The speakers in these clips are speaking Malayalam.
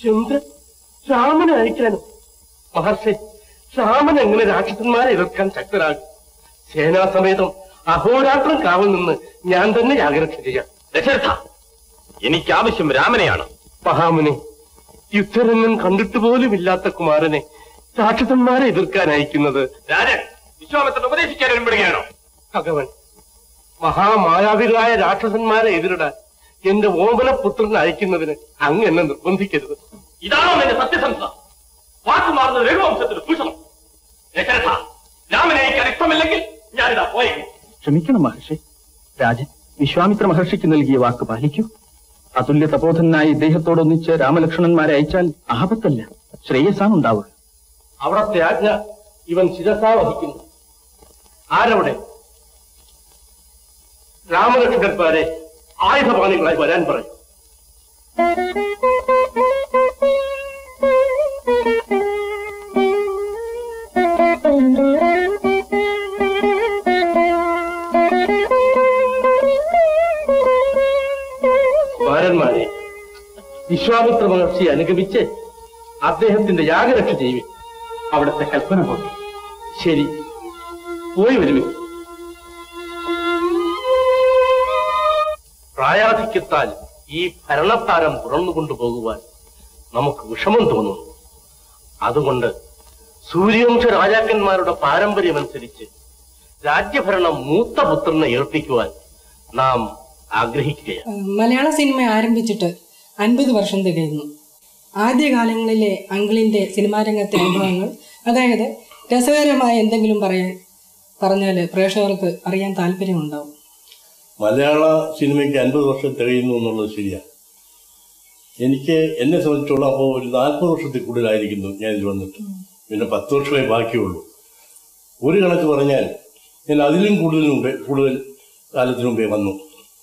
ചന്ദ്രൻ രാമനെ അയക്കാനോ മഹർഷി രാമൻ എങ്ങനെ രാക്ഷസന്മാരെ എതിർക്കാൻ ശക്തരാകും സേനാസമേതം അഹോരാത്രം കാവൽ നിന്ന് ഞാൻ തന്നെ യാഗരക്ഷ ചെയ്യാം ദശരഥ എനിക്ക് ആവശ്യം രാമനെയാണ് മഹാമുനി യുദ്ധരംഗം കണ്ടിട്ട് പോലും ഇല്ലാത്ത കുമാരനെ രാക്ഷസന്മാരെ എതിർക്കാൻ അയക്കുന്നത് രാജൻ വിശ്വാമിത്രൻ ഉപദേശിക്കാൻ വരുമ്പോഴാണോ ഭഗവൻ മഹാമായാവികളായ രാക്ഷസന്മാരെ എതിരിടാൻ എന്റെ ഓമനപുത്രനെ അയക്കുന്നതിന് അങ്ങ് എന്നെ നിർബന്ധിക്കരുത് ഇതാണോ എന്റെ സത്യസന്ധത വാക്കുമാറുന്നത് രഘുവംശത്തിന് ഭൂഷണം ദശരഥ രാമനെ അയക്കാൻ ഇഷ്ടമില്ലെങ്കിൽ ഞാനിതാ പോയേക്കും ക്ഷമിക്കണം മഹർഷി രാജൻ വിശ്വാമിത്ര മഹർഷിക്ക് നൽകിയ വാക്ക് പാലിക്കൂ അതുല്യ തപോധനായി ഇദ്ദേഹത്തോടൊന്നിച്ച് രാമലക്ഷ്മണന്മാരെ അയച്ചാൽ ആപത്തല്ല ശ്രേയസാണ് ഉണ്ടാവുക അവിടത്തെ ആജ്ഞ ഇവൻ ശിരസാ വഹിക്കുന്നു ആരവിടെ രാമലക്ഷ്മണന്മാരെ ആയുധപാണികളായി വരാൻ പറയും വാരന്മാരെ വിശ്വാമിത്ര മഹർഷി അനുഗമിച്ച് അദ്ദേഹത്തിന്റെ യാഗരക്ഷ ചെയ്യുവിൻ അവിടുത്തെ കൽപ്പന പോലെ ശരി പോയി വരുവിൻ പ്രായാധിക്യത്താൽ ഈ ഭരണത്താരം തുറന്നുകൊണ്ടു പോകുവാൻ നമുക്ക് വിഷമം തോന്നുന്നു അതുകൊണ്ട് സൂര്യവംശ രാജാക്കന്മാരുടെ പാരമ്പര്യമനുസരിച്ച് രാജ്യഭരണം മൂത്ത പുത്രനെ ഏൽപ്പിക്കുവാൻ നാം ആഗ്രഹിക്കുകയാണ് മലയാള സിനിമ ആരംഭിച്ചിട്ട് അൻപത് വർഷം തികയുന്നു ആദ്യകാലങ്ങളിലെ അങ്കിളിന്റെ സിനിമാ രംഗത്തെ അനുഭവങ്ങൾ അതായത് രസകരമായ എന്തെങ്കിലും പറയാൻ പറഞ്ഞാൽ പ്രേക്ഷകർക്ക് അറിയാൻ താല്പര്യമുണ്ടാവും മലയാള സിനിമയ്ക്ക് അൻപത് വർഷം തികയുന്നു എന്നുള്ളത് ശരിയാണ് എനിക്ക് എന്നെ സംബന്ധിച്ചോളം അപ്പോൾ ഒരു നാൽപ്പത് വർഷത്തിൽ കൂടുതലായിരിക്കുന്നു ഞാൻ ഇതിൽ വന്നിട്ട് പിന്നെ പത്ത് വർഷമേ ബാക്കിയുള്ളൂ ഒരു കണക്ക് പറഞ്ഞാൽ ഞാൻ അതിലും കൂടുതൽ മുമ്പേ കൂടുതൽ കാലത്തിന് മുമ്പേ വന്നു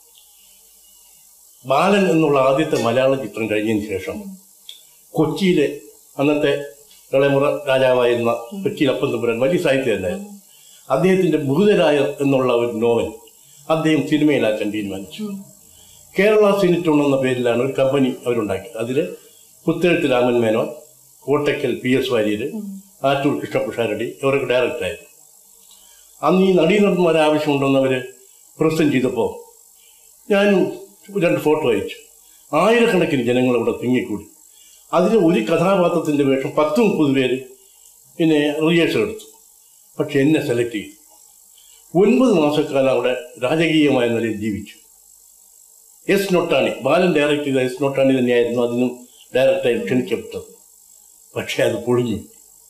ബാലൻ എന്നുള്ള ആദ്യത്തെ മലയാള ചിത്രം കഴിഞ്ഞതിന് ശേഷം കൊച്ചിയിലെ അന്നത്തെ കളമുറ രാജാവായിരുന്ന കൊച്ചിയിൽ അപ്പം തമ്പുരാൻ വലിയ സാഹിത്യമായിരുന്നു അദ്ദേഹത്തിന്റെ ഭൂതരായർ എന്നുള്ള ഒരു നോവൽ അദ്ദേഹം സിനിമയിലാക്കാൻ തീരുമാനിച്ചു കേരള സിനിറ്റോൺ എന്ന പേരിലാണ് ഒരു കമ്പനി അവരുണ്ടാക്കിയത് അതിൽ പുത്തേഴത്ത് രാമൻ മേനോൻ കോട്ടയ്ക്കൽ പി എസ് വാര്യർ ആറ്റൂർ കൃഷ്ണപ്രസാരടി ഇവരൊക്കെ ഡയറക്ടറായിരുന്നു അന്ന് ഈ നടീനടന്മാരെ ആവശ്യമുണ്ടെന്ന് അവർ പ്രസന്റ് ചെയ്തപ്പോൾ ഞാനും രണ്ട് ഫോട്ടോ അയച്ചു ആയിരക്കണക്കിന് ജനങ്ങൾ അവിടെ തിങ്ങിക്കൂടി അതിൽ ഒരു കഥാപാത്രത്തിന്റെ വേഷം പത്ത് മുപ്പത് പേര് പിന്നെ റിഹേഴ്സൽ എടുത്തു പക്ഷെ എന്നെ സെലക്ട് ചെയ്തു ഒൻപത് മാസക്കാലം അവിടെ രാജകീയമായ നിലയിൽ ജീവിച്ചു എസ് നൊട്ടാണി ബാലൻ ഡയറക്ട് ചെയ്ത എസ് നൊട്ടാണി തന്നെയായിരുന്നു അതിനും ഡയറക്റ്റായി ക്ഷണിക്കപ്പെട്ടത് പക്ഷെ അത് പൊളിഞ്ഞു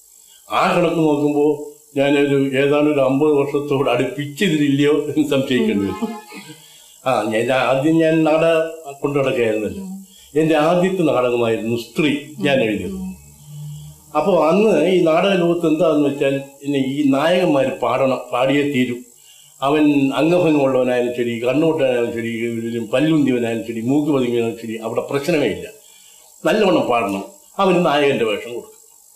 ആ കണക്ക് നോക്കുമ്പോൾ ഞാനൊരു ഏതാണ്ട് ഒരു അമ്പത് വർഷത്തോട് അടുപ്പിച്ചതിലില്ലയോ എന്ന് സംശയിക്കേണ്ടി വരും ആ ഞാൻ ആദ്യം ഞാൻ നാടകം കൊണ്ടു നടക്കുകയായിരുന്നല്ലോ എന്റെ ആദ്യത്തെ നാടകമായിരുന്നു സ്ത്രീ ഞാൻ എഴുതിയത് അപ്പോൾ അന്ന് ഈ നാടക ലോകത്ത് എന്താന്ന് വെച്ചാൽ പിന്നെ ഈ നായകന്മാർ പാടണം പാടിയേ തീരും അവൻ അംഗഭംഗമുള്ളവനായാലും ശരി കണ്ണൂട്ടനായാലും ശരി ഇതിലും പല്ലുന്തിയവനായാലും ശരി മൂക്ക് പതുങ്ങിയവനായാലും ശരി അവിടെ പ്രശ്നമേ ഇല്ല നല്ലവണ്ണം പാടണം അവന് നായകന്റെ വേഷം കൊടുക്കും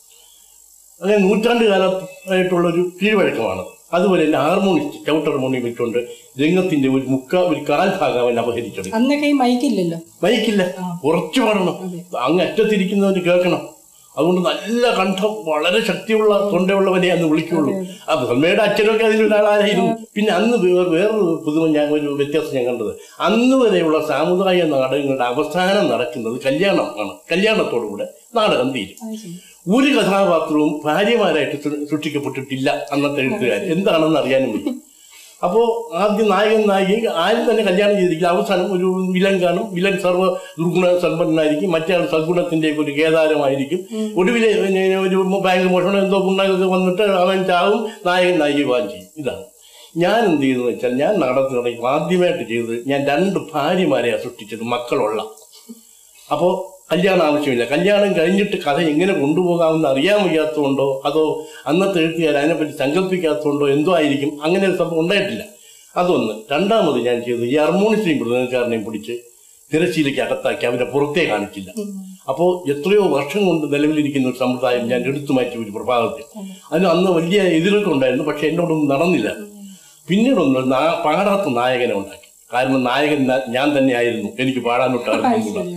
അങ്ങനെ നൂറ്റാണ്ട് കാലമായിട്ടുള്ളൊരു കീഴ്വഴക്കമാണ് അതുപോലെ തന്നെ ഹാർമോണിസ്റ്റ് ചവിട്ട് ഹാർമോണിയം വെച്ചുകൊണ്ട് രംഗത്തിന്റെ ഒരു മുക്ക ഒരു കാൽ ഭാഗം അവൻ അപഹരിച്ചെടുക്കും അന്നൊക്കെ ഈ മൈക്കില്ലല്ലോ മയക്കില്ല കുറച്ച് പാടണം അങ്ങ് അറ്റത്തിരിക്കുന്നവന് കേൾക്കണം അതുകൊണ്ട് നല്ല കണ്ഠം വളരെ ശക്തിയുള്ള തൊണ്ടയുള്ളവനെ അന്ന് വിളിക്കുള്ളൂ ആ ബ്രഹ്മയുടെ അച്ഛനൊക്കെ അതിലൊരാളായിരുന്നു പിന്നെ അന്ന് വേ- വേറൊരു പുതുമ ഞാൻ ഒരു വ്യത്യാസം ഞാൻ കണ്ടത് അന്ന് വരെയുള്ള സാമുദായിക നാടകങ്ങളുടെ അവസാനം നടക്കുന്നത് കല്യാണം ആണ് കല്യാണത്തോടുകൂടെ നാടകം തീരും ഒരു കഥാപാത്രവും ഭാര്യമാരായിട്ട് സൃ- സൃഷ്ടിക്കപ്പെട്ടിട്ടില്ല അന്നത്തെ എഴുത്തുകാർ എന്താണെന്ന് അറിയാനും പറ്റും അപ്പോ ആദ്യം നായകൻ നായിക ആരും തന്നെ കല്യാണം ചെയ്തിരിക്കില്ല അവസാനം ഒരു വിലൻ കാണും വിലൻ സർവ്വ ദുർഗുണ സമ്പന്നനായിരിക്കും മറ്റേ ആൾ സദ്ഗുണത്തിന്റെ ഒരു കേദാരമായിരിക്കും ഒടുവിലെ പിന്നെ ഒരു ബാങ്ക് മോഷണം എന്തോ ഗുണമൊക്കെ വന്നിട്ട് അവൻ ചാവും നായകൻ നായിക വാൻ ചെയ്യും ഇതാണ് ഞാൻ എന്ത് ചെയ്തെന്ന് വെച്ചാൽ ഞാൻ നാടകത്തിനിടയ്ക്ക് ആദ്യമായിട്ട് ചെയ്തത് ഞാൻ രണ്ട് ഭാര്യമാരെയാണ് സൃഷ്ടിച്ചത് മക്കളുള്ള അപ്പോൾ കല്യാണം ആവശ്യമില്ല കല്യാണം കഴിഞ്ഞിട്ട് കഥ എങ്ങനെ കൊണ്ടുപോകാമെന്ന് അറിയാൻ വയ്യാത്തതുകൊണ്ടോ അതോ അന്നത്തെ എഴുത്തുകാർ അതിനെപ്പറ്റി സങ്കല്പിക്കാത്തതുകൊണ്ടോ എന്തോ ആയിരിക്കും അങ്ങനെ ഒരു സംഭവം ഉണ്ടായിട്ടില്ല അതൊന്ന് രണ്ടാമത് ഞാൻ ചെയ്തത് ഈ അർമോണിസിനെയും മൃദംഗക്കാരനെയും പിടിച്ച് തിരശ്ശീലയ്ക്ക് അകത്താക്കി അവരെ പുറത്തേ കാണിച്ചില്ല അപ്പോൾ എത്രയോ വർഷം കൊണ്ട് നിലവിലിരിക്കുന്ന ഒരു സമ്പ്രദായം ഞാൻ എടുത്തു മാറ്റി ഒരു പ്രഭാതത്തിൽ അതിന് അന്ന് വലിയ എതിരൊക്കെ ഉണ്ടായിരുന്നു പക്ഷെ എന്നോടൊന്നും നടന്നില്ല പിന്നീടൊന്ന് നാ- പാടാത്ത നായകനെ ഉണ്ടാക്കി കാരണം നായകൻ ന- ഞാൻ തന്നെ ആയിരുന്നു എനിക്ക് പാടാനൊട്ട് അറിഞ്ഞില്ല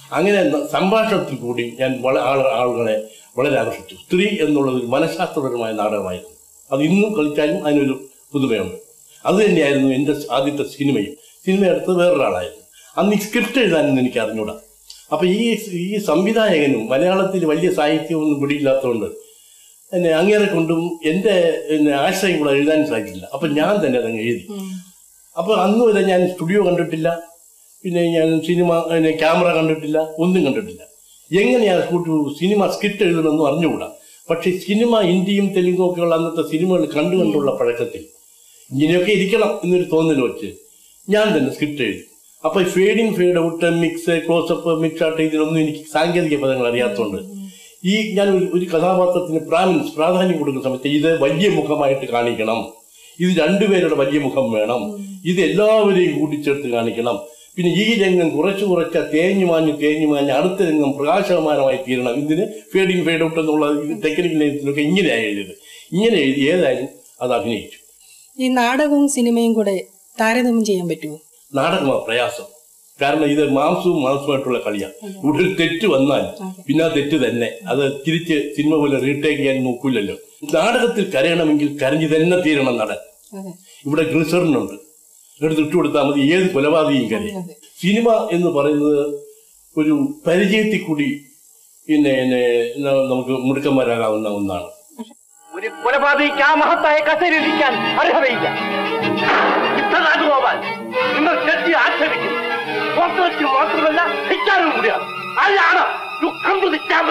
അങ്ങനെ ന- സംഭാഷണത്തിൽ കൂടി ഞാൻ വള ആള- ആളുകളെ വളരെ ആകർഷിച്ചു സ്ത്രീ എന്നുള്ളത് ഒരു മനഃശാസ്ത്രപരമായ നാടകമായിരുന്നു അത് ഇന്നും കളിച്ചാലും അതിനൊരു പുതുമയുണ്ട് അത് തന്നെയായിരുന്നു എൻ്റെ ആദ്യത്തെ സിനിമയും സിനിമ എടുത്തത് വേറൊരാളായിരുന്നു അന്ന് ഈ സ്ക്രിപ്റ്റ് എഴുതാനൊന്നും എനിക്ക് അറിഞ്ഞൂടാ അപ്പൊ ഈ ഈ സംവിധായകനും മലയാളത്തിൽ വലിയ സാഹിത്യമൊന്നും പിടിയില്ലാത്തതുകൊണ്ട് എന്നെ അങ്ങേറെ കൊണ്ടും എൻ്റെ എന്നെ ആശയം കൂടെ എഴുതാൻ സാധിക്കില്ല അപ്പൊ ഞാൻ തന്നെ അതങ്ങ് എഴുതി അപ്പൊ അന്ന് വരെ ഞാൻ സ്റ്റുഡിയോ കണ്ടിട്ടില്ല പിന്നെ ഞാൻ സിനിമ പിന്നെ ക്യാമറ കണ്ടിട്ടില്ല ഒന്നും കണ്ടിട്ടില്ല എങ്ങനെയാണ് കൂട്ടു സിനിമ സ്ക്രിപ്റ്റ് എഴുതണമെന്ന് അറിഞ്ഞുകൂടാ പക്ഷെ സിനിമ ഹിന്ദിയും തെലുങ്കും ഒക്കെ ഉള്ള അന്നത്തെ സിനിമകൾ കണ്ടു കണ്ടുള്ള പഴക്കത്തിൽ ഇങ്ങനെയൊക്കെ ഇരിക്കണം എന്നൊരു തോന്നൽ വെച്ച് ഞാൻ തന്നെ സ്ക്രിപ്റ്റ് എഴുതി അപ്പൊ fading fade out mix closeup mix out ഇതിലൊന്നും എനിക്ക് സാങ്കേതിക പദങ്ങൾ അറിയാത്തതുകൊണ്ട് ഈ ഞാൻ ഒരു ഒരു കഥാപാത്രത്തിന് പ്രാമിൻസ് പ്രാധാന്യം കൊടുക്കുന്ന സമയത്ത് ഇത് വലിയ മുഖമായിട്ട് കാണിക്കണം ഇത് രണ്ടുപേരുടെ വലിയ മുഖം വേണം ഇത് എല്ലാവരെയും കൂട്ടിച്ചേർത്ത് കാണിക്കണം പിന്നെ ഈ രംഗം കുറച്ച് കുറച്ച് തേഞ്ഞു മാഞ്ഞ് തേഞ്ഞു മാഞ്ഞ് അടുത്ത രംഗം പ്രകാശമാനമായി തീരണം ഇതിന് ഫേഡിങ് ഫേഡ് ഔട്ട് എന്നുള്ള ടെക്നിക്കൽ നെയ്ത്തിലൊക്കെ ഇങ്ങനെയാണ് എഴുതിയത് ഇങ്ങനെ എഴുതി ഏതായാലും അത് അഭിനയിച്ചു ഈ നാടകവും സിനിമയും കൂടെ താരതമ്യം ചെയ്യാൻ പറ്റുമോ നാടകമാണ് പ്രയാസം കാരണം ഇത് മാംസവും മാംസമായിട്ടുള്ള കളിയാണ് ഇവിടെ ഒരു തെറ്റ് വന്നാൽ പിന്നെ ആ തെറ്റ് തന്നെ അത് തിരിച്ച് സിനിമ പോലെ റീടേക്ക് ചെയ്യാൻ നോക്കൂലല്ലോ നാടകത്തിൽ കരയണമെങ്കിൽ കരഞ്ഞു തന്നെ തീരണം നടൻ അതെ ഇവിടെ ഗ്ലിസറിനുണ്ട് എടുത്ത് ഇട്ട് കൊടുത്താൽ മതി ഏത് കൊലപാതകയും കരയും അതെ. സിനിമ എന്ന് പറയുന്നത് ഒരു പരിചയത്തിൽ കൂടി പിന്നെ പിന്നെ ന- നമുക്ക് മുടുക്കന്മാരാകാവുന്ന ഒന്നാണ് ഒരു കൊലപാതകയ്ക്ക് ആ മഹത്തായ കസേരയിരിക്കാൻ അർഹതയില്ല ഇത്രനാകുപോവാൻ നിങ്ങൾ ശക്തി ആക്ഷേപിക്കുന്നു പുറത്തുവെച്ച് മാത്രമല്ല ധിക്കാനും കൂടിയാണ് അതാണ് ദുഃഖം തുതിക്കാമ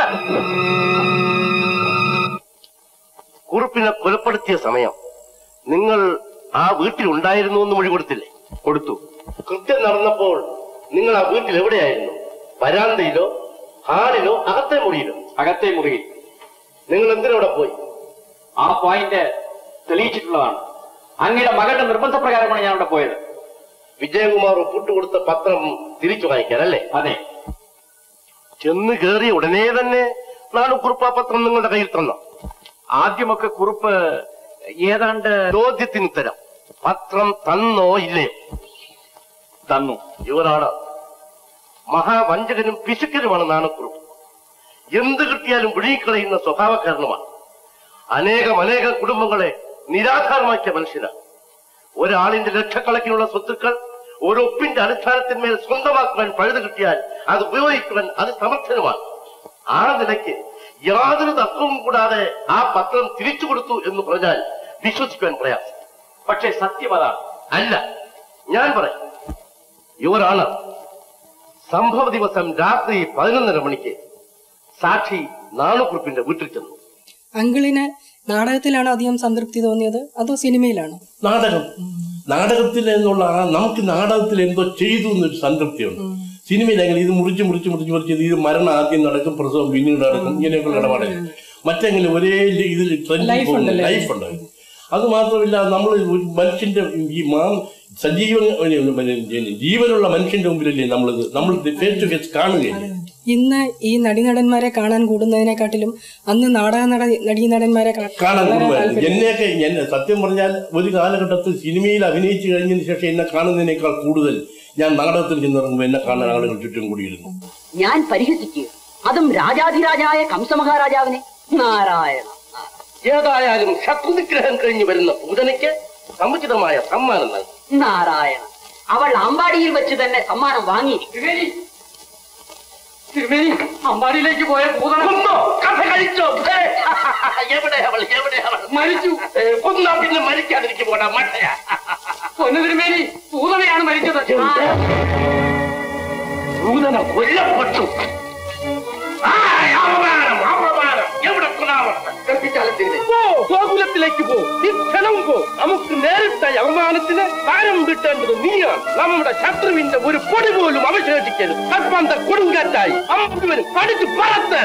കുറുപ്പിനെ കൊലപ്പെടുത്തിയ സമയം നിങ്ങൾ ആ വീട്ടിൽ ഉണ്ടായിരുന്നു എന്ന് മൊഴി കൊടുത്തില്ലേ കൊടുത്തു കൃത്യം നടന്നപ്പോൾ നിങ്ങൾ ആ വീട്ടിൽ എവിടെയായിരുന്നു വരാന്തയിലോ ഹാളിലോ അകത്തെ മുറിയിലോ അകത്തെ മുറിയിൽ നിങ്ങൾ എന്തിനവിടെ പോയി ആ പോയിന്റ് തെളിയിച്ചിട്ടുള്ളതാണ് അങ്ങയുടെ മകളുടെ നിർബന്ധപ്രകാരമാണ് ഞാൻ അവിടെ പോയത് വിജയകുമാർ ഒപ്പിട്ട് കൊടുത്ത പത്രം തിരിച്ചു വാങ്ങിക്കാൻ അല്ലേ അതെ ചെന്ന് കയറിയ ഉടനെ തന്നെ നാണുക്കുറിപ്പ് ആ പത്രം നിങ്ങളുടെ കയ്യിൽ തന്നു ആദ്യമൊക്കെ കുറിപ്പ് ഏതാണ്ട് ചോദ്യത്തിന് ഉത്തരം പത്രം തന്നോ ഇല്ലയോ തന്നു ഇവരാണ് മഹാവഞ്ചകനും പിശുക്കനുമാണ് നാണക്കുറിപ്പ് എന്ത് കിട്ടിയാലും വിഴുങ്ങിക്കളയുന്ന സ്വഭാവക്കാരനുമാണ് അനേകം അനേകം കുടുംബങ്ങളെ നിരാധാരമാക്കിയ മനുഷ്യനാണ് ഒരാളിന്റെ ലക്ഷക്കണക്കിനുള്ള സ്വത്തുക്കൾ ഒരൊപ്പിന്റെ അടിസ്ഥാനത്തിന്മേൽ സ്വന്തമാക്കുവാൻ പഴുത് കിട്ടിയാൽ അത് ഉപയോഗിക്കുവാൻ അത് സമർത്ഥനുമാണ് ആ നിലയ്ക്ക് യാതൊരു തത്വവും കൂടാതെ ആ പത്രം തിരിച്ചു കൊടുത്തു എന്ന് പറഞ്ഞാൽ വിശ്വസിക്കുവാൻ പ്രയാസം പക്ഷേ സത്യം അതാണ് അല്ല ഞാൻ പറയും യുവറാണ് സംഭവ ദിവസം രാത്രി പതിനൊന്നര മണിക്ക് സാക്ഷി നാണുക്കുറിപ്പിന്റെ വീട്ടിൽ ചെന്നു അങ്കിളിന് നാടകത്തിലാണോ അധികം സംതൃപ്തി തോന്നിയത് അതോ സിനിമയിലാണോ നാടകം നാടകത്തിൽ എന്നുള്ള ആ നമുക്ക് നാടകത്തിൽ എന്തോ ചെയ്തു എന്നൊരു സംതൃപ്തിയുണ്ട് സിനിമയിൽ അങ്ങനെ ഇത് മുറിച്ച് മുറിച്ച് മുറിച്ച് മുറിച്ച് ഇത് മരണം ആദ്യം നടക്കും പ്രസവം പിന്നീട് നടക്കും ഇങ്ങനെയൊക്കെ ഇടപാടില്ല മറ്റെങ്ങനെ ഒരേ ലി- ഇതിൽ ട്രെൻഡിൽ Life പോകുന്ന ഉണ്ടല്ലേ? ലൈഫ് ഉണ്ട് അത് മാത്രമല്ല നമ്മൾ ഒരു മനുഷ്യന്റെ ഈ മാ സജീവ ജീവനുള്ള മനുഷ്യന്റെ മുമ്പിലല്ലേ നമ്മളിത് നമ്മൾ ഫേസ് ടു ഫേസ് കാണുകയില്ല ഇന്ന് ഈ നടീനടന്മാരെ കാണാൻ കൂടുന്നതിനെക്കാട്ടിലും അന്ന് നാടക നട നടീനടന്മാരെ കാ- കാണാൻ വളരെ കൂടുമായിരുന്നു താല്പര്യം. എന്നെയൊക്കെ എന്നെ സത്യം പറഞ്ഞാൽ ഒരു കാലഘട്ടത്തിൽ സിനിമയിൽ അഭിനയിച്ചു കഴിഞ്ഞതിന് ശേഷം എന്നെ കാണുന്നതിനേക്കാൾ കൂടുതൽ ഞാൻ നാടകത്തിൽ ചെന്നിറങ്ങുമ്പോൾ എന്നെ കാണാൻ ആളുകൾ ചുറ്റും കൂടിയിരുന്നു ഞാൻ പരിഹസിക്കുക അതും രാജാധിരാജായ കംസമഹാരാജാവിനെ നാരായണ ഏതായാലും ശത്രുനിഗ്രഹം കഴിഞ്ഞു വരുന്ന പൂജനയ്ക്ക് സമുചിതമായ സമ്മാനം നൽകും നാരായണ അവൾ അമ്പാടിയിൽ വെച്ച് തന്നെ സമ്മാനം വാങ്ങിയിരിക്കും തിരുമേനി അമ്പാടിയിലേക്ക് പോയ പൂതന കൊന്നോ കഥ കഴിച്ചോ ഏ, എവിടെ അവൾ എവിടെ അവൾ മരിച്ചു ഏ, കൊന്നാ പിന്നെ മരിക്കാതിരിക്കും പോടാ മട്ടയാ പൊന്നു തിരുമേനി പൂതനയാണ് മരിച്ചത് പൂതന കൊല്ലപ്പെട്ടു ആ, അപമാനം അപമാനം എവിടെ കുണാവട്ടെ കൽപ്പിച്ചാലത്തിന്റെ പോ ഗോകുലത്തിലേക്ക് പോ ഇത്തണം പോ നമുക്ക് നേരിട്ട ഈ അവമാനത്തിന് താരം വിട്ടേണ്ടത് നീയാണ് നമ്മുടെ ശത്രുവിന്റെ ഒരു പൊടി പോലും അവശേഷിക്കരുത് കൽപ്പന്ത കൊടുങ്കാറ്റായി അമ്പുവനും പഠിച്ചു പറത്ത്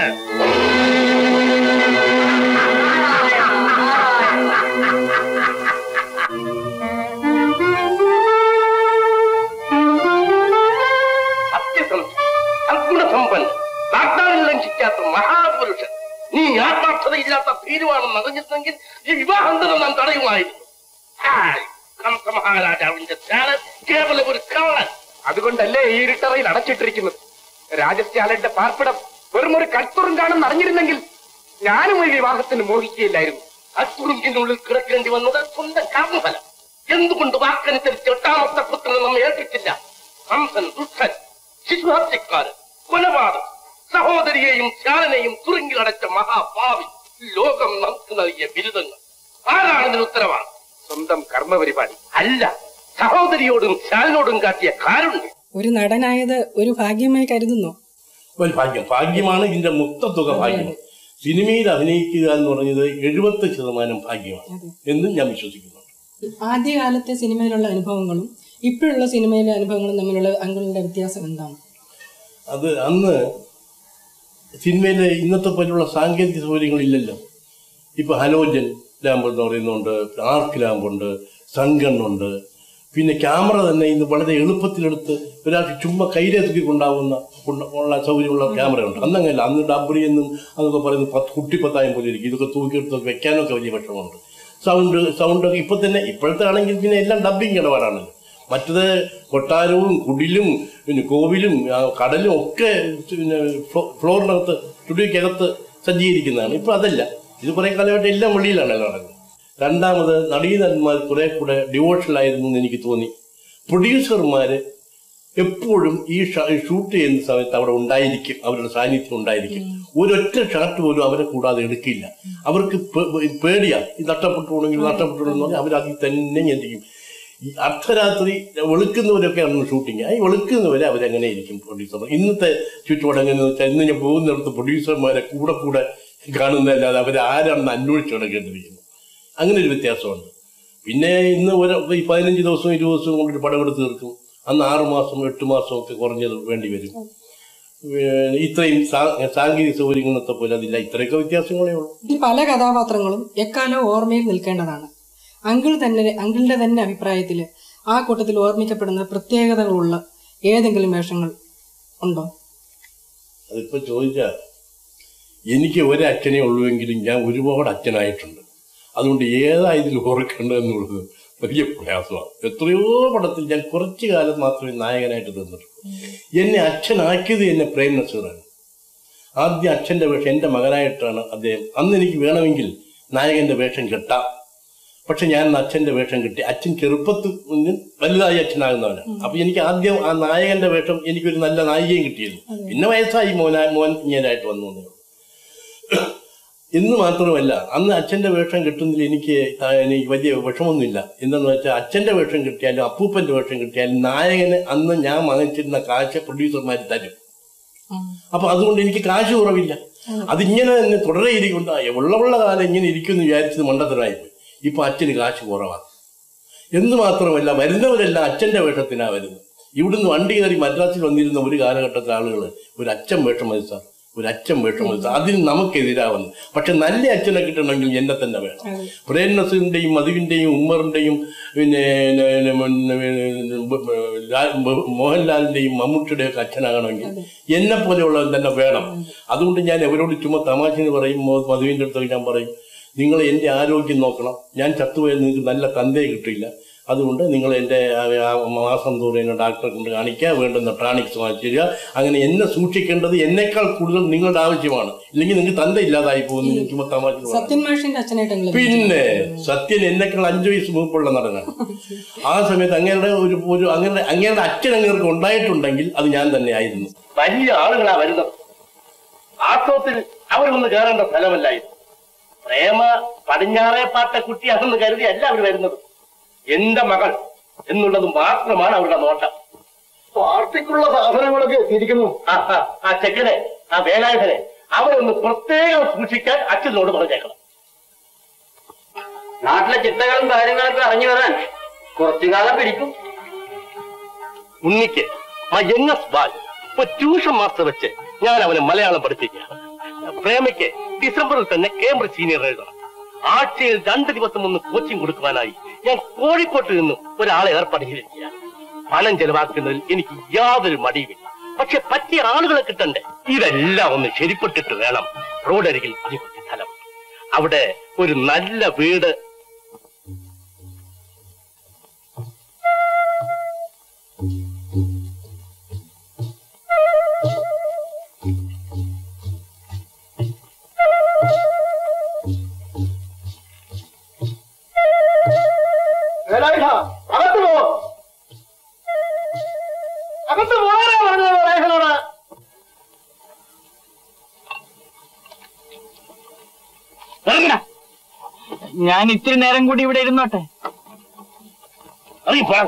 സത്യസന്ധ സദ്ഗുണസമ്പന്നൻ വാഗ്ദാനം ലംഘിക്കാത്ത മഹാപുരുഷൻ നീ ആത്മാർത്ഥതയില്ലാത്ത ഭീരുവാണെന്ന് അറിഞ്ഞിരുന്നെങ്കിൽ ഈ വിവാഹാന്തരം നാം തടയുമായിരുന്നു ഹായ്, കംസ മഹാരാജാവിന്റെ ധ്യാനം കേവലം ഒരു കള്ളൻ അതുകൊണ്ടല്ലേ ഈ ഇരുട്ടറയിൽ അടച്ചിട്ടിരിക്കുന്നത് രാജസ്യാലയുടെ പാർപ്പിടം വെറും ഒരു കൽത്തുറുങ്കാണെന്ന് അറിഞ്ഞിരുന്നെങ്കിൽ ഞാനും ഈ വിവാഹത്തിന് മോഹിക്കുകയില്ലായിരുന്നു അച്ചുറുങ്കിനുള്ളിൽ കിടക്കേണ്ടി വന്നത് സ്വന്തം കർമ്മഫലം എന്തുകൊണ്ട് വാക്കനുസരിച്ച് എട്ടാമത്തെ പുത്രനെ നമ്മെ ഏൽപ്പിച്ചില്ല ഹംസൻ ദുഷ്ടൻ ശിശുഹത്യക്കാരൻ കൊലപാതകൻ സഹോദരിയെയും ശാലനെയും തുറുങ്കിലടച്ച മഹാഭാവി ലോകം നമുക്ക് നൽകിയ ബിരുദങ്ങൾ ആരാണ് ഇതിന് ഉത്തരവാണ് സ്വന്തം കർമ്മപരിപാടി അല്ല സഹോദരിയോടും ശാലിനോടും കാട്ടിയ കാരുണ്യം ഒരു നടനായത് ഒരു ഭാഗ്യമായി കരുതുന്നു ഒരു ഭാഗ്യം ഭാഗ്യമാണ് ഇതിന്റെ മുക്തത്തുക ഭാഗ്യം സിനിമയിൽ അഭിനയിക്കുക എന്ന് പറഞ്ഞത് എഴുപത്തി ശതമാനം ഭാഗ്യമാണ് എന്നും ഞാൻ വിശ്വസിക്കുന്നുണ്ട് ആദ്യകാലത്തെ സിനിമയിലുള്ള അനുഭവങ്ങളും ഇപ്പോഴുള്ള സിനിമയിലെ അനുഭവങ്ങളും തമ്മിലുള്ള അങ്കിളിന്റെ വ്യത്യാസം എന്താണ് അത് അന്ന് സിനിമയിലെ ഇന്നത്തെ പോലുള്ള സാങ്കേതിക സൗകര്യങ്ങളില്ലല്ലോ ഇപ്പൊ ഹലോജൻ ലാമ്പ് എന്ന് പറയുന്നുണ്ട് ആർക്ക് ലാമ്പുണ്ട് സൺഗണ്ണുണ്ട് പിന്നെ ക്യാമറ തന്നെ ഇന്ന് വളരെ എളുപ്പത്തിലെടുത്ത് ഒരാൾക്ക് ചുമ്മാ കയ്യിലെത്തുക്കി കൊണ്ടാവുന്ന കൊണ്ട് ഉള്ള സൗകര്യമുള്ള ക്യാമറയുണ്ട് അന്നങ്ങനെയല്ല അന്ന് ഡബറി എന്നും അതൊക്കെ പറയുന്നത് പത്ത് കുട്ടിപ്പത്തായം പോലെ ഇരിക്കും ഇതൊക്കെ തൂക്കിയെടുത്ത് വെക്കാനൊക്കെ വലിയ വിഷമമുണ്ട് സൗണ്ട് സൗണ്ടൊക്കെ ഇപ്പൊ തന്നെ ഇപ്പോഴത്തെ ആണെങ്കിൽ പിന്നെ എല്ലാം ഡബിങ് ഇടപാടാണല്ലോ മറ്റത് കൊട്ടാരവും കുടിലും പിന്നെ കോവിലും ആ, കടലും ഒക്കെ പിന്നെ ഫ്ലോ- ഫ്ലോറിനകത്ത് സ്റ്റുഡിയോക്കകത്ത് സജ്ജീകരിക്കുന്നതാണ് ഇപ്പൊ അതല്ല ഇത് കുറെ കാലമായിട്ട് എല്ലാം വെളിയിലാണല്ലോ നടക്കുന്നത് രണ്ടാമത് നടീനന്മാർ കുറെ കൂടെ ഡിവോഷണലായിരുന്നു എന്ന് എനിക്ക് തോന്നി പ്രൊഡ്യൂസർമാര് എപ്പോഴും ഈ ഷ- ഷൂട്ട് ചെയ്യുന്ന സമയത്ത് അവിടെ ഉണ്ടായിരിക്കും അവരുടെ സാന്നിധ്യം ഉണ്ടായിരിക്കും ഒരൊറ്റ ഷാട്ട് പോലും അവരെ കൂടാതെ എടുക്കില്ല അവർക്ക് പേ- പേടിയാ ഈ നഷ്ടപ്പെട്ടു പോകണമെങ്കിൽ നഷ്ടപ്പെട്ടു എന്ന് പറഞ്ഞാൽ അവർ അതിൽ തന്നെ ഞെട്ടിക്കും ഈ അർദ്ധരാത്രി വെളുക്കുന്നവരൊക്കെ ആണ് ഷൂട്ടിങ് ഈ വെളുക്കുന്നവരെ അവരെങ്ങനെ ഇരിക്കും പ്രൊഡ്യൂസർ ഇന്നത്തെ ചുറ്റുപാട് എങ്ങനെയെന്ന് വെച്ചാൽ ഇന്ന് ഞാൻ പോകുന്നിടത്ത് പ്രൊഡ്യൂസർമാരെ കൂടെ കൂടെ കാണുന്നതല്ലാതെ അവർ ആരാണെന്ന് അന്വേഷിച്ച് നടക്കേണ്ടിയിരിക്കുന്നു അങ്ങനെ ഒരു വ്യത്യാസമുണ്ട് പിന്നെ ഇന്ന് ഒരു ഈ പതിനഞ്ച് ദിവസവും ഇരുപത് ദിവസവും കൊണ്ടൊരു പടം എടുത്ത് തീർക്കും അന്ന് ആറ് മാസം എട്ട് മാസം ഒക്കെ കുറഞ്ഞത് വേണ്ടി വരും ഏഹ് ഇത്രയും സാ- സാങ്കേതിക സൗകര്യങ്ങളത്തെ പോലെ അതില്ല ഇത്രയൊക്കെ വ്യത്യാസങ്ങളേ ഉള്ളൂ ഈ പല കഥാപാത്രങ്ങളും എക്കാലവും ഓർമ്മയിൽ നിൽക്കേണ്ടതാണ് അങ്കിൾ തന്നെ അങ്കിളിന്റെ തന്നെ അഭിപ്രായത്തിൽ ആ കൂട്ടത്തിൽ ഓർമ്മിക്കപ്പെടുന്ന പ്രത്യേകതകളുള്ള ഏതെങ്കിലും വേഷങ്ങൾ ഉണ്ടോ അതിപ്പോ ചോദിച്ചാൽ എനിക്ക് ഒരച്ഛനേ ഉള്ളുവെങ്കിലും ഞാൻ ഒരുപാട് അച്ഛനായിട്ടുണ്ട് അതുകൊണ്ട് ഏതാ ഇതിൽ ഓർക്കേണ്ടതെന്നുള്ളത് വലിയ പ്രയാസമാണ് എത്രയോ പടത്തിൽ ഞാൻ കുറച്ചു കാലം മാത്രമേ നായകനായിട്ട് നിന്നിട്ടുള്ളൂ എന്നെ അച്ഛനാക്കിയത് എന്നെ പ്രേം നസീറാണ് ആദ്യം അച്ഛന്റെ വേഷം എന്റെ മകനായിട്ടാണ് അദ്ദേഹം അന്ന് എനിക്ക് വേണമെങ്കിൽ നായകന്റെ വേഷം കെട്ടാം പക്ഷെ ഞാൻ അന്ന് അച്ഛന്റെ വേഷം കിട്ടി അച്ഛൻ ചെറുപ്പത്തിൽ നിന്ന് വലുതായി അച്ഛനാകുന്നവനാണ് അപ്പൊ എനിക്ക് ആദ്യം ആ നായകന്റെ വേഷം എനിക്കൊരു നല്ല നായികയും കിട്ടിയിരുന്നു പിന്നെ വയസ്സായി മോനാ മോൻ ഇങ്ങനായിട്ട് വന്നു എന്നേ ഉള്ളൂ. എന്ന് മാത്രമല്ല അന്ന് അച്ഛന്റെ വേഷം കിട്ടുന്നതിൽ എനിക്ക് ആ, എനിക്ക് വലിയ വിഷമമൊന്നുമില്ല എന്തെന്ന് വെച്ചാൽ അച്ഛന്റെ വേഷം കിട്ടിയാലും അപ്പൂപ്പന്റെ വേഷം കിട്ടിയാലും നായകന് അന്ന് ഞാൻ വാങ്ങിച്ചിരുന്ന കാശ് പ്രൊഡ്യൂസർമാർ തരും അപ്പൊ അതുകൊണ്ട് എനിക്ക് കാശ് കുറവില്ല അതിങ്ങനെ തന്നെ തുടരെ ഇരിക്കൊണ്ട് ഉള്ള ഉള്ള കാലം ഇങ്ങനെ ഇരിക്കുമെന്ന് വിചാരിച്ചത് മണ്ടത്തരായിപ്പോയി ഇപ്പൊ അച്ഛന് കാശ് കുറവാണ് എന്ന് മാത്രമല്ല വരുന്നവരെല്ലാം അച്ഛന്റെ വേഷത്തിനാ വരുന്നത് ഇവിടുന്ന് വണ്ടി കയറി മദ്രാസിൽ വന്നിരുന്ന ഒരു കാലഘട്ടത്തിലെ ആളുകൾ ഒരു അച്ഛൻ വേഷം മതി സാർ ഒരു അച്ഛൻ വേഷം മതി സാർ അതിന് നമുക്കെതിരാവുന്നു പക്ഷെ നല്ല അച്ഛനെ കിട്ടണമെങ്കിൽ എന്നെ തന്നെ വേണം പ്രേം നസീറിന്റെയും മധുവിന്റെയും ഉമ്മറിന്റെയും പിന്നെ പിന്നെ, പിന്നെ, ലാ- മോഹൻലാലിന്റെയും മമ്മൂട്ടിയുടെയും ഒക്കെ അച്ഛനാകണമെങ്കിൽ എന്നെ പോലെയുള്ളവൻ തന്നെ വേണം അതുകൊണ്ട് ഞാൻ എവരോട് ചുമ്മാ തമാശന് പറയും മോ- മധുവിന്റെ അടുത്തൊക്കെ ഞാൻ പറയും നിങ്ങൾ എൻ്റെ ആരോഗ്യം നോക്കണം ഞാൻ ചത്തുപോയാൽ നിങ്ങൾക്ക് നല്ല തന്തയെ കിട്ടില്ല അതുകൊണ്ട് നിങ്ങൾ എൻ്റെ ആ- ആ മാസം തോറും എന്നെ ഡാക്ടറെ കൊണ്ട് കാണിക്കുക വേണ്ടുന്ന ടാണിക്സ് വാങ്ങിച്ചു തരിക അങ്ങനെ എന്നെ സൂക്ഷിക്കേണ്ടത് എന്നേക്കാൾ കൂടുതൽ നിങ്ങളുടെ ആവശ്യമാണ് ഇല്ലെങ്കിൽ നിങ്ങൾക്ക് തന്ത ഇല്ലാതായി പോകുന്നു എനിക്ക് ചുമ്മാ തമാശന് പറയാം സത്യൻ മാഷിന്റെ അച്ഛനായിട്ടെങ്കിലും പിന്നെ സത്യൻ എന്നെക്കാൾ അഞ്ചു വയസ്സ് മൂപ്പുള്ള നടനാണ് ആ സമയത്ത് അങ്ങയുടെ ഒരു ഒരു അങ്ങനെ അങ്ങയുടെ അച്ഛൻ അങ്ങേർക്ക് ഉണ്ടായിട്ടുണ്ടെങ്കിൽ അത് ഞാൻ തന്നെ ആയിരുന്നു വലിയ ആളുകളാ വരുന്നത് ആട്ടോത്തിൽ അവരൊന്ന് കയറേണ്ട സ്ഥലമല്ലായിരുന്നു പ്രേമ പടിഞ്ഞാറേ പാട്ട കുട്ടിയാണെന്ന് കരുതിയല്ല അവർ വരുന്നത് എന്റെ മകൾ എന്നുള്ളത് മാത്രമാണ് അവരുടെ നോട്ടം പാർട്ടിക്കുള്ള സാധനങ്ങളൊക്കെ എത്തിയിരിക്കുന്നു ആ, ആ, ആ ചെക്കനെ ആ വേലായുധനെ അവരൊന്ന് പ്രത്യേകം സൂക്ഷിക്കാൻ അച്ഛനോട് പറഞ്ഞേക്കണം നാട്ടിലെ ചിട്ടകളും കാര്യങ്ങളൊക്കെ അറിഞ്ഞു വരാൻ കുറച്ചു കാലം പിടിക്കും ഉണ്ണിക്ക് ആ എൻ എസ് ബാൽ ഒരു ട്യൂഷൻ മാസ്റ്റർ വെച്ച് ഞാൻ അവനെ മലയാളം പഠിപ്പിക്കുക പ്രേമയ്ക്ക് ഡിസംബറിൽ തന്നെ കേംബ്രിഡ്ജ് സീനിയർ എഴുതണം ആഴ്ചയിൽ രണ്ട് ദിവസം ഒന്ന് കോച്ചിങ് കൊടുക്കുവാനായി ഞാൻ കോഴിക്കോട്ട് നിന്നും ഒരാളെ ഏർപ്പാട് ചെയ്തിരിക്കുക പണം ചെലവാക്കുന്നതിൽ എനിക്ക് യാതൊരു മടിയുമില്ല പക്ഷെ പറ്റിയ ആളുകളെ കിട്ടണ്ടേ ഇതെല്ലാം ഒന്ന് ശരിപ്പെട്ടിട്ട് വേണം റോഡരികിൽ അതിപറ്റി സ്ഥലം അവിടെ ഒരു നല്ല വീട് ഇറങ്ങടാ ഞാൻ ഇത്തിരി നേരം കൂടി ഇവിടെ ഇരുന്നോട്ടെ ഇറങ്ങി പോടാ.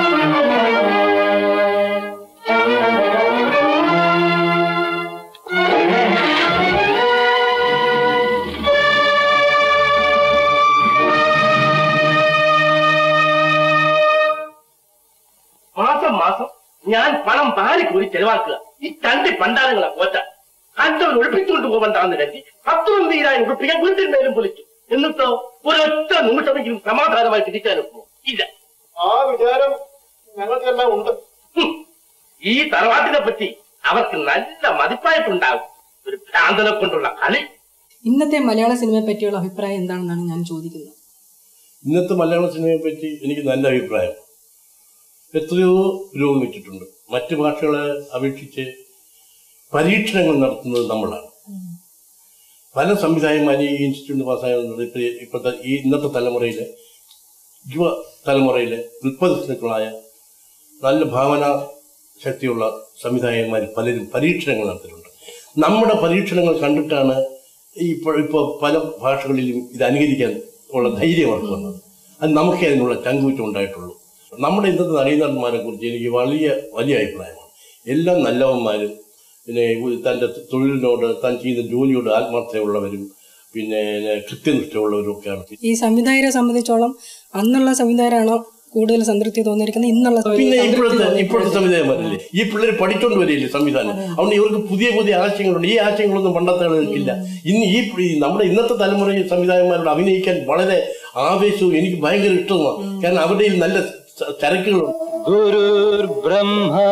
മാസം മാസം ഞാൻ പണം വാരിക്കൂടി ചെലവാക്കുക ഈ തണ്ടി പണ്ടാരങ്ങളെ പോറ്റ കണ്ടവൻ ഒഴിപ്പിച്ചുകൊണ്ട് പോകണ്ടെന്ന് കരുതി പത്തും തീരാൻ ഉറപ്പിക്കാൻ വീട്ടിൽ മേലും പൊളിച്ചു എന്നിട്ടോ ഒരൊറ്റ നിമിഷമെങ്കിലും സമാധാനമായി തിരിച്ചാനൊക്കുമോ ഇല്ല ആ വിചാരം ഞങ്ങൾക്കെല്ലാം ഉണ്ട് ഹും. ഈ തറവാട്ടിനെ പറ്റി അവർക്ക് നല്ല മതിപ്പായിട്ടുണ്ടാകും ഒരു ഭ്രാന്തനെ കൊണ്ടുള്ള കളി ഇന്നത്തെ മലയാള സിനിമയെ പറ്റിയുള്ള അഭിപ്രായം എന്താണെന്നാണ് ഞാൻ ചോദിക്കുന്നത് ഇന്നത്തെ മലയാള സിനിമയെ പറ്റി എനിക്ക് നല്ല അഭിപ്രായം എത്രയോ പുരോഗമിച്ചിട്ടുണ്ട് മറ്റു ഭാഷകളെ അപേക്ഷിച്ച് പരീക്ഷണങ്ങൾ നടത്തുന്നത് നമ്മളാണ് പല സംവിധായകന്മാരും ഈ ഇൻസ്റ്റിറ്റ്യൂട്ട് പാസ്സായത് ഇപ്പൊ ഇപ്പോഴത്തെ ഈ ഇന്നത്തെ തലമുറയിലെ യുവ തലമുറയിലെ ഉൽപ്പന്നങ്ങളായ നല്ല ഭാവന ശക്തിയുള്ള സംവിധായകന്മാർ പലരും പരീക്ഷണങ്ങൾ നടത്തിയിട്ടുണ്ട് നമ്മുടെ പരീക്ഷണങ്ങൾ കണ്ടിട്ടാണ് ഇപ്പോൾ ഇപ്പോൾ പല ഭാഷകളിലും ഇത് അനുകരിക്കാൻ ഉള്ള ധൈര്യം അവർക്ക് വന്നത് അത് നമുക്കേ അതിനുള്ള ചങ്കൂറ്റം ഉണ്ടായിട്ടുള്ളൂ നമ്മുടെ ഇന്നത്തെ നടീനടന്മാരെ കുറിച്ച് എനിക്ക് വലിയ വലിയ അഭിപ്രായമാണ് എല്ലാം നല്ലവന്മാരും പിന്നെ തൻ്റെ തൊഴിലിനോട് താൻ ചെയ്യുന്ന ജോലിയോട് ആത്മാർത്ഥതയുള്ളവരും പിന്നെ കൃത്യനിഷ്ഠയുള്ളവരും ഒക്കെയാണ് ഈ സംവിധായകരെ സംബന്ധിച്ചോളം അന്നുള്ള സംവിധായകരാണോ കൂടുതൽ സംതൃപ്തി തോന്നിയിരിക്കുന്നത് ഇന്നുള്ള പിന്നെ സംതൃപ്തി ഇപ്പോഴത്തെ തോന്നിയിരിക്കുന്നത്? ഇപ്പോഴത്തെ സംവിധായകന്മാരല്ലേ ഈ പിള്ളേർ പഠിച്ചോണ്ട് വരികയില്ലേ സംവിധാനം അതുകൊണ്ട് ഇവർക്ക് പുതിയ പുതിയ ആശയങ്ങളുണ്ട് ഈ ആശയങ്ങളൊന്നും പണ്ടത്തെ ആളുകൾക്കില്ല ഇന്ന് ഈ ഈ നമ്മുടെ ഇന്നത്തെ തലമുറയിൽ സംവിധായകന്മാരോട് അഭിനയിക്കാൻ വളരെ ആവേശവും എനിക്ക് ഭയങ്കര ഇഷ്ടവുമാണ് കാരണം അവരുടെ കയ്യിൽ നല്ല ച- ചരക്കുകളുണ്ട് ഗുരുർബ്രഹ്മ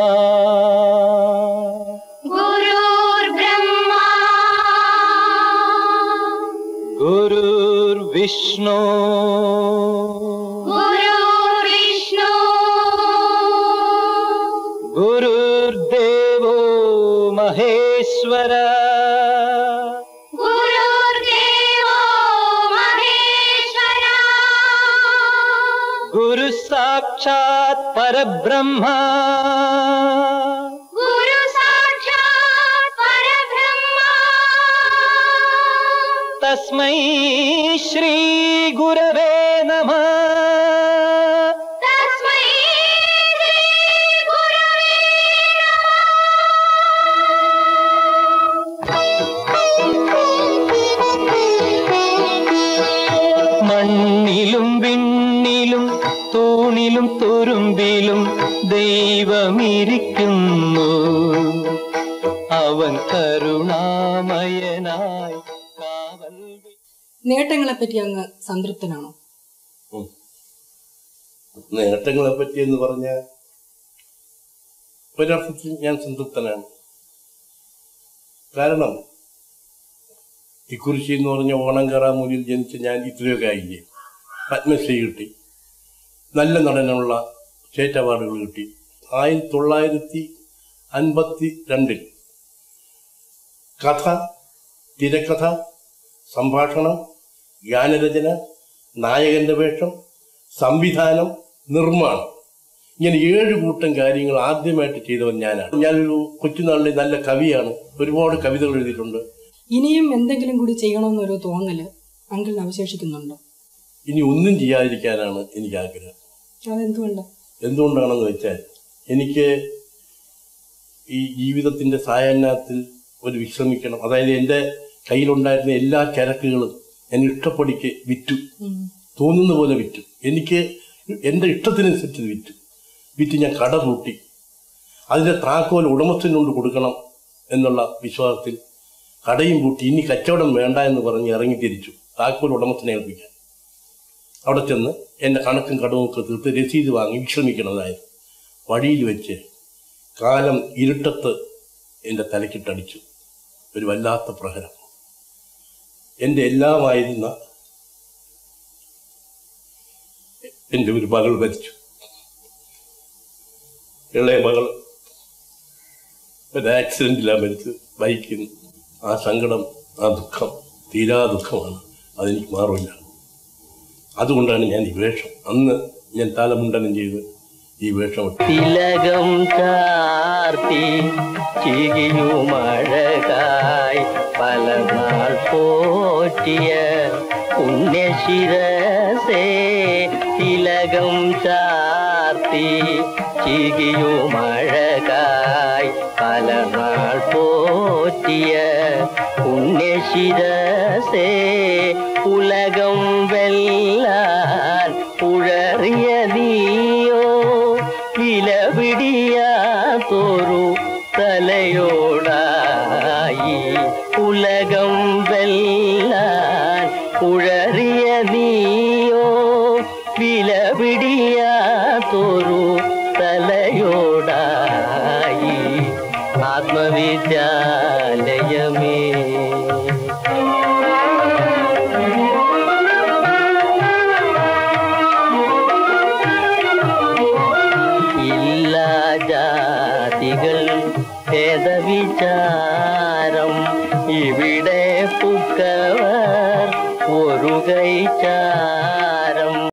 गुरुर्ब्रह्मा ഗുരുർവിഷ്ണു गुरुर्विष्णु ഗുരുർദേവോ മഹേശ്വര गुरुर्देवो महेश्वरा ഗുരു സാക്ഷാത് പരബ്രഹ്മ गुरु साक्षात् परब्रह्मा തസ്മൈ ശ്രീ ഗുരവേ നമ तस्मै श्रीगुरवे മണ്ണിലും വിണ്ണിലും തൂണിലും തുരുമ്പിലും ദൈവമിരിക്കുന്നു അവൻ കരുണാമയനായി കാവൽ വി- നേട്ടങ്ങളെ പറ്റി അങ്ങ് സംതൃപ്തനാണോ നേട്ടങ്ങളെ പറ്റി എന്ന് പറഞ്ഞാൽ ഒരർത്ഥത്തിൽ ഞാൻ സംതൃപ്തനാണ് കാരണം തിക്കുറിശി എന്ന് പറഞ്ഞ ഓണങ്കറാമൂലിൽ ജനിച്ച ഞാൻ ഇത്രയൊക്കെ ആയില്ലേ പത്മശ്രീ കിട്ടി നല്ല നടനുള്ള സ്റ്റേറ്റ് അവാർഡുകൾ കിട്ടി ആയിരത്തി തൊള്ളായിരത്തി അൻപത്തി രണ്ടിൽ കഥ തിരക്കഥ സംഭാഷണം ഗാനരചന നായകന്റെ വേഷം സംവിധാനം നിർമ്മാണം ഇങ്ങനെ ഏഴ് കൂട്ടം കാര്യങ്ങൾ ആദ്യമായിട്ട് ചെയ്തവൻ ഞാനാണ് ഞാനൊരു കൊച്ചുനാളിലെ നല്ല കവിയാണ് ഒരുപാട് കവിതകൾ എഴുതിയിട്ടുണ്ട് ഇനിയും എന്തെങ്കിലും കൂടി ചെയ്യണമെന്നൊരു തോന്നല് അങ്കിളിന് അവശേഷിക്കുന്നുണ്ടോ ഇനി ഒന്നും ചെയ്യാതിരിക്കാനാണ് എനിക്ക് ആഗ്രഹം അതെന്തുകൊണ്ട് എന്തുകൊണ്ടാണെന്ന് വെച്ചാൽ എനിക്ക് ഈ ജീവിതത്തിന്റെ സായാഹ്നത്തിൽ ഒരു വിശ്രമിക്കണം അതായത് എൻ്റെ കയ്യിലുണ്ടായിരുന്ന എല്ലാ ചരക്കുകളും ഞാൻ ഇഷ്ടപ്പടിക്ക് വിറ്റു തോന്നുന്ന പോലെ വിറ്റു എനിക്ക് എൻ്റെ ഇഷ്ടത്തിനനുസരിച്ച് ഇത് വിറ്റു വിറ്റ് ഞാൻ കട പൂട്ടി അതിന്റെ താക്കോൽ ഉടമസ്ഥനുകൊണ്ട് കൊടുക്കണം എന്നുള്ള വിശ്വാസത്തിൽ കടയും പൂട്ടി ഇനി കച്ചവടം വേണ്ട എന്ന് പറഞ്ഞ് ഇറങ്ങി തിരിച്ചു താക്കോൽ ഉടമസ്ഥനെ ഏൽപ്പിക്കാൻ അവിടെ ചെന്ന് എൻ്റെ കണക്കും കടവും ഒക്കെ തീർത്ത് രസീത് വാങ്ങി വിശ്രമിക്കണതായിരുന്നു വഴിയിൽ വെച്ച് കാലം ഇരുട്ടത്ത് എൻ്റെ തലക്കിട്ടടിച്ചു ഒരു വല്ലാത്ത പ്രഹരം എൻ്റെ എല്ലാമായിരുന്ന എൻ്റെ ഒരു മകൾ മരിച്ചു ഇളയ മകൾ ഒരു ആക്സിഡന്റിലാണ് മരിച്ചത് ബൈക്കിൽ ആ സങ്കടം ആ ദുഃഖം തീരാ ദുഃഖമാണ് അതെനിക്ക് മാറില്ല അതുകൊണ്ടാണ് ഞാൻ ഈ വേഷം അന്ന് ഞാൻ താലമുണ്ടനം ചെയ്ത് ഈ വേഷം ഇട്ടു. തിലകം ചാർത്തി ചിരിയുമഴകായി പല നാൾ പോയ പോറ്റിയ പുണ്യശിരസേ തിലകം ചാർത്തി ചികിയുമഴകായി പല നാൾ പോറ്റിയ പുണ്യശിരസേ ഉലകം വെല്ലാൻ ഉഴറിയ നീയോ വിലപിടിയാത്തൊരു തലയോടായി ഉലകം വെല്ലാൻ ഉഴറിയ നീയോ വിലപിടിയാത്തൊരു തലയോടായി ആത്മവിദ്യാലയമേ ഇല്ല ജാതികൾ ഭേദവിചാരം ഇവിടെ പുക്കവർ ഒരു കൈച്ചാരം